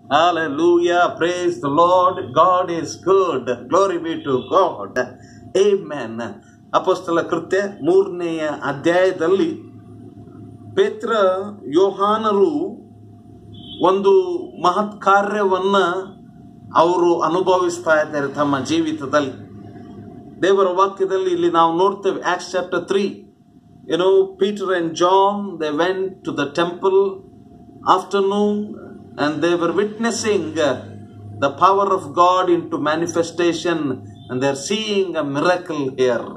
Hallelujah. Praise the Lord. God is good. Glory be to God. Amen. ಅಪೋಸ್ತಲ ಕೃತ್ಯ ಮೂರನೆಯ ಅಧ್ಯಾಯದಲ್ಲಿ ಪೇತ್ರ ಯೋಹಾನರು ಒಂದು ಮಹತ್ ಕಾರ್ಯವನ್ನ ಅವರು ಅನುಭವಿಸ್ತಾ ಇದ್ದಾರೆ ತಮ್ಮ ಜೀವಿತದಲ್ಲಿ ದೇವರ ವಾಕ್ಯದಲ್ಲಿ ಇಲ್ಲಿ ನಾವು ನೋಡ್ತೇವೆ ಆಕ್ಸ್ ಚಾಪ್ಟರ್ ತ್ರೀ ಏನೋ Peter and John they went to the temple afternoon and they were witnessing the power of God into manifestation and they are seeing a miracle here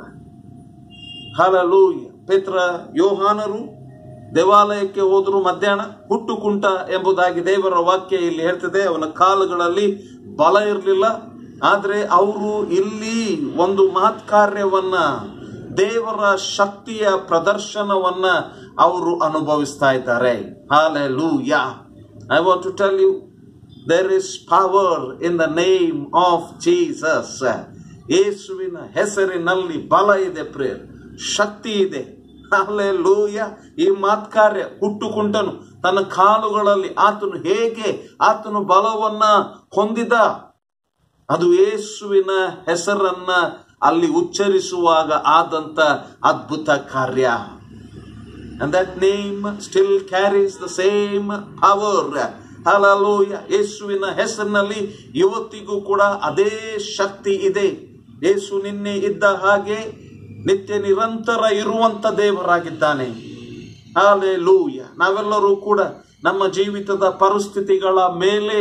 hallelujah Petra ಯೋಹಾನರು ದೇವಾಲಯಕ್ಕೆ ಹೋದ್ರು ಮಧ್ಯಾಹ್ನ ಹುಟ್ಟು ಕುಂಟ ಎಂಬುದಾಗಿ ದೇವರ ವಾಕ್ಯ ಇಲ್ಲಿ ಹೇಳ್ತದೆ ಅವನ ಕಾಲುಗಳಲ್ಲಿ ಬಲ ಇರಲಿಲ್ಲ ಆದ್ರೆ ಅವರು ಇಲ್ಲಿ ಒಂದು ಮಹತ್ ಕಾರ್ಯವನ್ನ ದೇವರ ಶಕ್ತಿಯ ಪ್ರದರ್ಶನವನ್ನ ಅವರು ಅನುಭವಿಸ್ತಾ ಇದ್ದಾರೆ hallelujah I want to tell you there is power in the name of Jesus ಯೇಸುವಿನ ಹೆಸರಿನಲ್ಲಿ ಬಲ ಇದೆ ಪ್ರೇರ್ ಶಕ್ತಿ ಇದೆ ಲೂಯ ಈ ಮಾತ್ಕಾರ್ಯ ಹುಟ್ಟು ಕುಂಟನು ತನ್ನ ಕಾಲುಗಳಲ್ಲಿ ಆತನು ಹೇಗೆ ಆತನು ಬಲವನ್ನ ಹೊಂದಿದ ಅದು ಯೇಸುವಿನ ಹೆಸರನ್ನ ಅಲ್ಲಿ ಉಚ್ಚರಿಸುವಾಗ ಆದಂತ ಅದ್ಭುತ ಕಾರ್ಯ and that name still carries the same power hallelujah ಯೇಸುವಿನ ಹೆಸರಿನಲ್ಲಿ ಇವತ್ತಿಗೂ ಕೂಡ ಅದೇ ಶಕ್ತಿ ಇದೆ ಯೇಸು ನಿನ್ನೆ ಇದ್ದ ಹಾಗೆ ನಿತ್ಯ ನಿರಂತರ ಇರುವಂತ ದೇವರಾಗಿದ್ದಾನೆ ಹಾಲೆ ಲೂಯ ನಾವೆಲ್ಲರೂ ಕೂಡ ನಮ್ಮ ಜೀವಿತದ ಪರಿಸ್ಥಿತಿಗಳ ಮೇಲೆ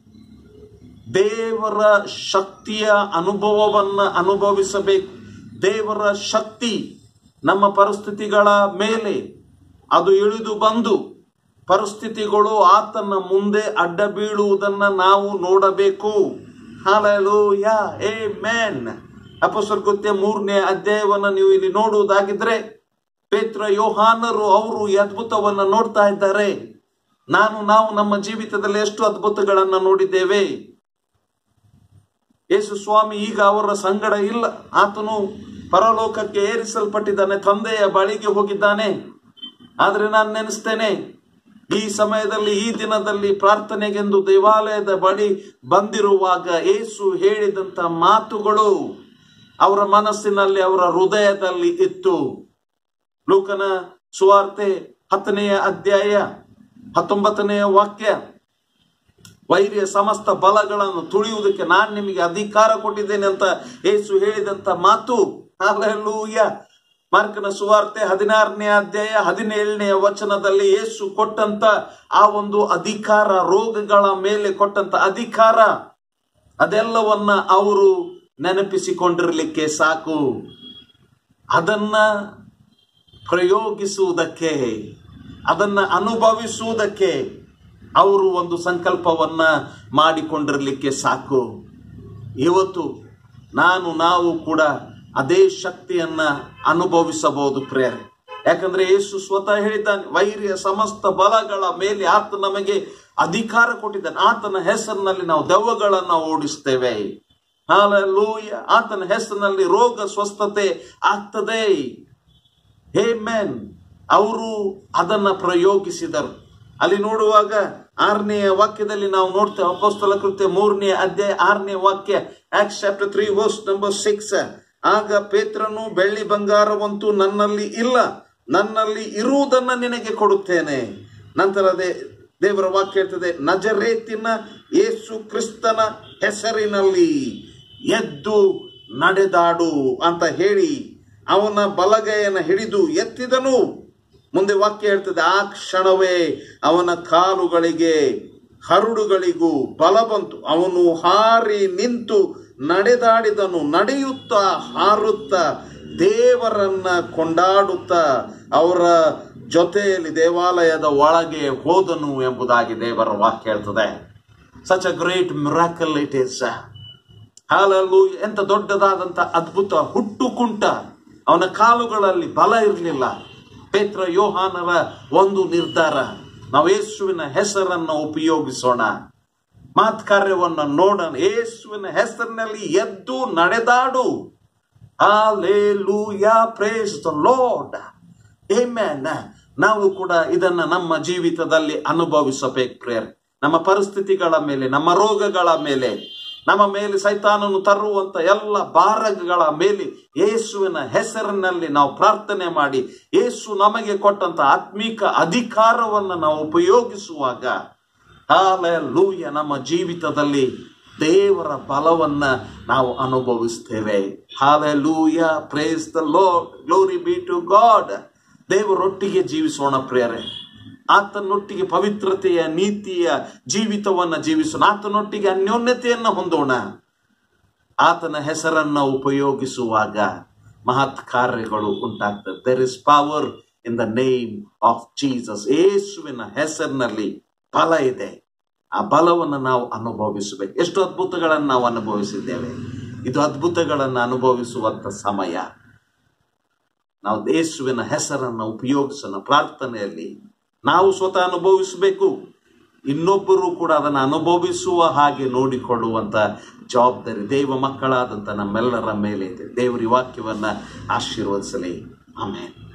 ದೇವರ ಶಕ್ತಿಯ ಅನುಭವವನ್ನ ಅನುಭವಿಸಬೇಕು ದೇವರ ಶಕ್ತಿ ನಮ್ಮ ಪರಿಸ್ಥಿತಿಗಳ ಮೇಲೆ ಅದು ಇಳಿದು ಬಂದು ಪರಿಸ್ಥಿತಿಗಳು ಆತನ ಮುಂದೆ ಅಡ್ಡ ಬೀಳುವುದನ್ನ ನಾವು ನೋಡಬೇಕು ಹಾಲೂಯ ಏ ಮ್ಯಾನ್ ಅಪಸರ್ ಕೃತ್ಯ ಮೂರನೇ ಅಧ್ಯಾಯವನ್ನ ನೀವು ಇಲ್ಲಿ ನೋಡುವುದಾಗಿದ್ರೆ ಪೇತ್ರ ಯೋಹಾನರು ಅವರು ಈ ಅದ್ಭುತವನ್ನ ನೋಡ್ತಾ ಇದ್ದಾರೆ ನಾನು ನಾವು ನಮ್ಮ ಜೀವಿತದಲ್ಲಿ ಎಷ್ಟು ಅದ್ಭುತಗಳನ್ನ ನೋಡಿದ್ದೇವೆ ಯೇಸು ಸ್ವಾಮಿ ಈಗ ಅವರ ಸಂಗಡ ಇಲ್ಲ ಆತನು ಪರಲೋಕಕ್ಕೆ ಏರಿಸಲ್ಪಟ್ಟಿದ್ದಾನೆ ತಂದೆಯ ಬಳಿಗೆ ಹೋಗಿದ್ದಾನೆ ಆದ್ರೆ ನಾನು ನೆನೆಸ್ತೇನೆ ಈ ಸಮಯದಲ್ಲಿ ಈ ದಿನದಲ್ಲಿ ಪ್ರಾರ್ಥನೆಗೆಂದು ದೇವಾಲಯದ ಬಳಿ ಬಂದಿರುವಾಗ ಏಸು ಹೇಳಿದಂತ ಮಾತುಗಳು ಅವರ ಮನಸ್ಸಿನಲ್ಲಿ ಅವರ ಹೃದಯದಲ್ಲಿ ಇತ್ತು ಲೂಕನ ಸುವಾರ್ತೆ ಹತ್ತನೆಯ ಅಧ್ಯಾಯ ಹತ್ತೊಂಬತ್ತನೆಯ ವಾಕ್ಯ ವೈರ್ಯ ಸಮಸ್ತ ಬಲಗಳನ್ನು ತುಳಿಯುವುದಕ್ಕೆ ನಾನು ನಿಮಗೆ ಅಧಿಕಾರ ಕೊಟ್ಟಿದ್ದೇನೆ ಅಂತ ಏಸು ಹೇಳಿದಂತ ಮಾತು ಅಲ್ಲೆಲ್ಲೂಯ್ಯ ಮಾರ್ಕನ ಸುವಾರ್ತೆ ಹದಿನಾರನೇ ಅಧ್ಯಾಯ ಹದಿನೇಳನೆಯ ವಚನದಲ್ಲಿ ಯೇಸು ಕೊಟ್ಟಂತ ಆ ಒಂದು ಅಧಿಕಾರ ರೋಗಗಳ ಮೇಲೆ ಕೊಟ್ಟಂತ ಅಧಿಕಾರ ಅದೆಲ್ಲವನ್ನ ಅವರು ನೆನಪಿಸಿಕೊಂಡಿರಲಿಕ್ಕೆ ಸಾಕು ಅದನ್ನ ಪ್ರಯೋಗಿಸುವುದಕ್ಕೆ ಅದನ್ನ ಅನುಭವಿಸುವುದಕ್ಕೆ ಅವರು ಒಂದು ಸಂಕಲ್ಪವನ್ನ ಮಾಡಿಕೊಂಡಿರಲಿಕ್ಕೆ ಸಾಕು ಇವತ್ತು ನಾನು ನಾವು ಕೂಡ ಅದೇ ಶಕ್ತಿಯನ್ನ ಅನುಭವಿಸಬಹುದು ಪ್ರೇರೆ ಯಾಕಂದ್ರೆ ಯೇಸು ಸ್ವತಃ ಹೇಳಿದ್ದಾನೆ ವೈರ್ಯ ಸಮಸ್ತ ಬಲಗಳ ಮೇಲೆ ಆತ ನಮಗೆ ಅಧಿಕಾರ ಕೊಟ್ಟಿದ್ದಾನೆ ಆತನ ಹೆಸರಿನಲ್ಲಿ ನಾವು ದೆವ್ವಗಳನ್ನ ಓಡಿಸ್ತೇವೆ ಹಾಲೂಯ ಆತನ ಹೆಸರಿನಲ್ಲಿ ರೋಗ ಸ್ವಸ್ಥತೆ ಆಗ್ತದೆ ಹೇ ಮ್ಯಾನ್ ಅವರು ಅದನ್ನ ಪ್ರಯೋಗಿಸಿದರು ಅಲ್ಲಿ ನೋಡುವಾಗ ಆರನೆಯ ವಾಕ್ಯದಲ್ಲಿ ನಾವು ನೋಡ್ತೇವೆ ಅಪೋಸ್ತಲ ಕೃತ್ಯ ಮೂರನೇ ಅಧ್ಯಾಯ ಆರನೇ ವಾಕ್ಯ Acts chapter three verse number six ಆಗ ಪೇತ್ರನು ಬೆಳ್ಳಿ ಬಂಗಾರವಂತೂ ನನ್ನಲ್ಲಿ ಇಲ್ಲ ನನ್ನಲ್ಲಿ ಇರುವುದನ್ನ ನಿನಗೆ ಕೊಡುತ್ತೇನೆ ನಂತರ ದೇ ದೇವರ ವಾಕ್ಯ ಹೇಳ್ತದೆ ನಜರೇತಿನ ಯೇಸು ಕ್ರಿಸ್ತನ ಹೆಸರಿನಲ್ಲಿ ಎದ್ದು ನಡೆದಾಡು ಅಂತ ಹೇಳಿ ಅವನ ಬಲಗೈಯನ್ನು ಹಿಡಿದು ಎತ್ತಿದನು ಮುಂದೆ ವಾಕ್ಯ ಹೇಳ್ತದೆ ಆ ಕ್ಷಣವೇ ಅವನ ಕಾಲುಗಳಿಗೆ ಹರುಡುಗಳಿಗೂ ಬಲ ಬಂತು ಅವನು ಹಾರಿ ನಿಂತು ನಡೆದಾಡಿದನು ನಡೆಯುತ್ತಾ ಹಾರುತ್ತಾ ದೇವರನ್ನ ಕೊಂಡಾಡುತ್ತಾ ಅವರ ಜೊತೆಯಲ್ಲಿ ದೇವಾಲಯದ ಒಳಗೆ ಹೋದನು ಎಂಬುದಾಗಿ ದೇವರ ವಾಕ್ಯ ಹೇಳ್ತದೆ such a great miracle it is hallelujah ಎಂತ ದೊಡ್ಡದಾದಂತ ಅದ್ಭುತ ಹುಟ್ಟು ಕುಂಟ ಅವನ ಕಾಲುಗಳಲ್ಲಿ ಬಲ ಇರಲಿಲ್ಲ ಪೇತ್ರ ಯೋಹಾನರ ಒಂದು ನಿರ್ಧಾರ ನಾವು ಯೇಸುವಿನ ಹೆಸರನ್ನು ಉಪಯೋಗಿಸೋಣ ಮಾತ್ ಕಾರ್ಯವನ್ನ ನೋಡೋಣ ಯೇಸುವಿನ ಹೆಸರಿನಲ್ಲಿ ಎದ್ದು ನಡೆದಾಡು Hallelujah. Praise the Lord. Amen. ನಾವು ಕೂಡ ಇದನ್ನ ನಮ್ಮ ಜೀವಿತದಲ್ಲಿ ಅನುಭವಿಸಬೇಕು ಪ್ರೇರ್ ನಮ್ಮ ಪರಿಸ್ಥಿತಿಗಳ ಮೇಲೆ ನಮ್ಮ ರೋಗಗಳ ಮೇಲೆ ನಮ್ಮ ಮೇಲೆ ಸೈತಾನನು ತರುವಂತ ಎಲ್ಲ ಭಾರಗಳ ಮೇಲೆ ಯೇಸುವಿನ ಹೆಸರಿನಲ್ಲಿ ನಾವು ಪ್ರಾರ್ಥನೆ ಮಾಡಿ ಯೇಸು ನಮಗೆ ಕೊಟ್ಟಂತ ಆತ್ಮೀಕ ಅಧಿಕಾರವನ್ನು ನಾವು ಉಪಯೋಗಿಸುವಾಗ ಹಾಲೆಲೂಯ ನಮ್ಮ ಜೀವಿತದಲ್ಲಿ ದೇವರ ಬಲವನ್ನ ನಾವು ಅನುಭವಿಸ್ತೇವೆ hallelujah praise the Lord glory be to God ದೇವರೊಟ್ಟಿಗೆ ಜೀವಿಸೋಣ ಪ್ರಿಯರೇ ಆತನೊಟ್ಟಿಗೆ ಪವಿತ್ರತೆಯ ನೀತಿಯ ಜೀವಿತವನ್ನ ಜೀವಿಸೋಣ ಆತನೊಟ್ಟಿಗೆ ಅನ್ಯೋನ್ಯತೆಯನ್ನ ಹೊಂದೋಣ ಆತನ ಹೆಸರನ್ನ ಉಪಯೋಗಿಸುವಾಗ ಮಹತ್ ಕಾರ್ಯಗಳು ಉಂಟಾಗ್ತದೆ there is power in the name of Jesus ಯೇಸುವಿನ ಹೆಸರಿನಲ್ಲಿ ಬಲ ಇದೆ ಆ ಬಲವನ್ನು ನಾವು ಅನುಭವಿಸಬೇಕು ಎಷ್ಟು ಅದ್ಭುತಗಳನ್ನು ನಾವು ಅನುಭವಿಸಿದ್ದೇವೆ ಇದು ಅದ್ಭುತಗಳನ್ನು ಅನುಭವಿಸುವಂತ ಸಮಯ ನಾವು ಯೇಸುವಿನ ಹೆಸರನ್ನು ಉಪಯೋಗಿಸೋಣ ಪ್ರಾರ್ಥನೆಯಲ್ಲಿ ನಾವು ಸ್ವತಃ ಅನುಭವಿಸಬೇಕು ಇನ್ನೊಬ್ಬರು ಕೂಡ ಅದನ್ನು ಅನುಭವಿಸುವ ಹಾಗೆ ನೋಡಿಕೊಳ್ಳುವಂತ ಜವಾಬ್ದಾರಿ ದೇವ ಮಕ್ಕಳಾದಂಥ ನಮ್ಮೆಲ್ಲರ ಮೇಲೆ ಇದೆ ದೇವರ ಈ ವಾಕ್ಯವನ್ನ ಆಶೀರ್ವದಿಸಲಿ ಆಮೇಲೆ